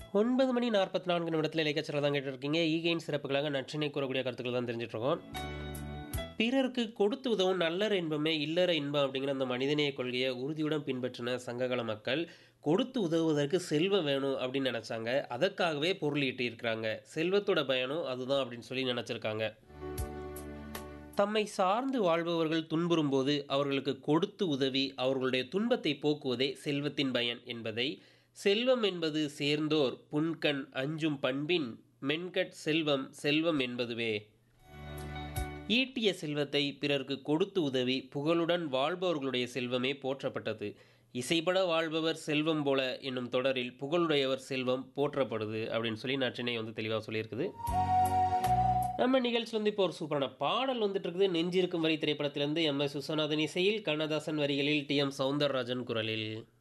ஒன்பது மணி நாற்பத்தி நான்கு நிமிடத்தில் இலக்கியச்சரம் தான் கேட்டுருக்கீங்க ஈகையின் சிறப்புகளாக நற்றினை கூறக்கூடிய கருத்துக்கள் தான் தெரிஞ்சிட்ருக்கோம் பிறருக்கு கொடுத்து உதவும் நல்லற இன்பமே இல்லற இன்பம் அப்படிங்கிற அந்த மனிதநேய கொள்கையை உறுதியுடன் பின்பற்றின சங்ககால மக்கள் கொடுத்து உதவுவதற்கு செல்வம் வேணும் அப்படின்னு நினச்சாங்க அதற்காகவே பொருள் ஈட்டியிருக்கிறாங்க செல்வத்தோட பயனும் அதுதான் அப்படின்னு சொல்லி நினச்சிருக்காங்க தம்மை சார்ந்து வாழ்பவர்கள் துன்புறும் போது அவர்களுக்கு கொடுத்து உதவி அவர்களுடைய துன்பத்தை போக்குவதே செல்வத்தின் பயன் என்பதை செல்வம் என்பது சேர்ந்தோர் புன்கண் அஞ்சும் பண்பின் மென்கட் செல்வம் செல்வம் என்பதுவே ஈட்டிய செல்வத்தை பிறருக்கு கொடுத்து உதவி புகழுடன் வாழ்பவர்களுடைய செல்வமே போற்றப்பட்டது இசைப்பட வாழ்பவர் செல்வம் போல என்னும் தொடரில் புகழுடையவர் செல்வம் போற்றப்படுது அப்படின்னு சொல்லி நற்றினை வந்து தெளிவாக சொல்லியிருக்குது நம்ம நிகழ்ச்சி வந்து இப்போ ஒரு சூப்பரான பாடல் வந்துட்டு இருக்குது நெஞ்சிருக்கும் வரி திரைப்படத்திலிருந்து எம் எஸ் விஸ்வநாதன் இசையில் கண்ணதாசன் வரிகளில் டி எம் சவுந்தரராஜன் குரலில்